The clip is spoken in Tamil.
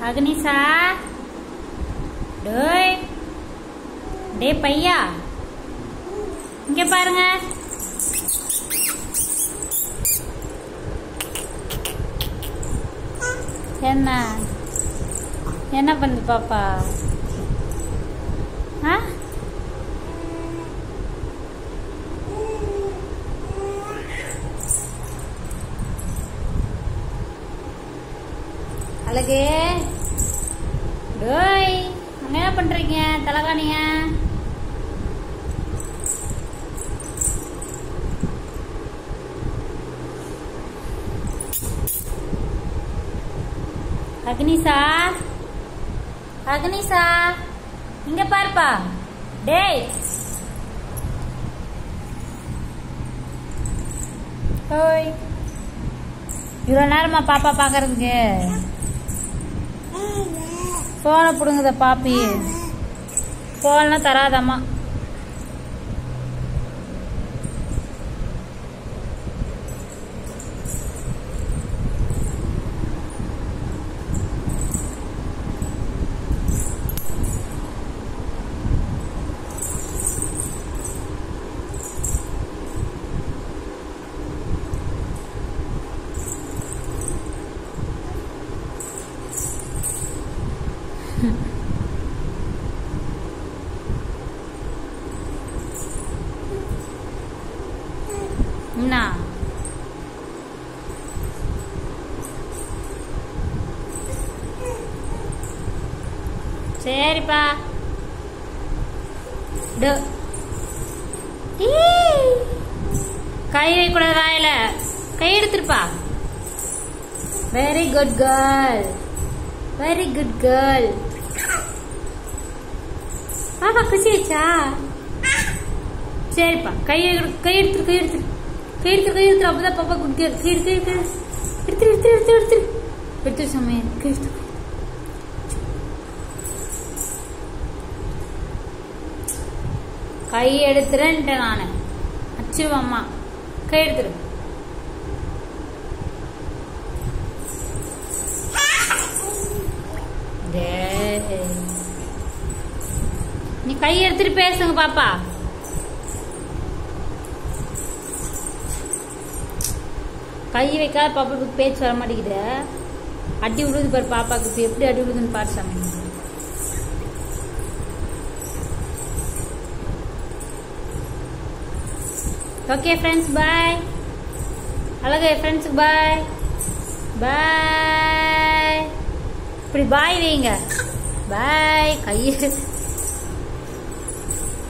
அக்னிசா டேய் டே பையா இங்க பாருங்க என்ன என்ன பண்ணுது பாப்பா ஆ அழகு டோய் அங்க என்ன பண்றீங்க தலகாணிய அக்னிசா அக்னிசா இங்க பாருப்பா டேய் ஓய் இவ்வளோ நேரமா பாப்பா பார்க்கறதுக்கு ஃபோனை பிடுங்குத பாப்பி ஃபோன்லாம் தராதம்மா என்ன சரிப்பா டு. ஈ. கை வைக்கூடாது வாயில கை எடுத்துருப்பா very good girl very good girl பாப்பா குச்சி வச்சா சரிப்பா கை எடு- கை எடுத்துரு கை எடுத்துரு கை எடுத்துரு கை எடுத்துரு அப்பதான் பாப்பா குட் கேர்ள் கை எடுத்து எடுத்து எடுத்துரு எடுத்துரு எடுத்துரு எடுத்துரு எடுத்துரு சாமி கை எடுத்துரு கை எடுத்துறேன்ட்டேன் நானு அச்சு அம்மா கை எடுத்துரு டேய். நீ கை எடுத்துட்டு பேசுங்க பாப்பா கை வைக்காத பாப்பாவுக்கு பேச்சு வர மாட்டேங்குது அடி விடுது பாரு பாப்பாக்கு இப்ப எப்படி அடி விடுதுன்னு பாரு சாமி ஓகே ஃப்ரெண்ட்ஸ் பாய் அழகு ஃப்ரெண்ட்ஸுக்கு பாய் பாய் இப்படி பாய் வைங்க பாய் கையை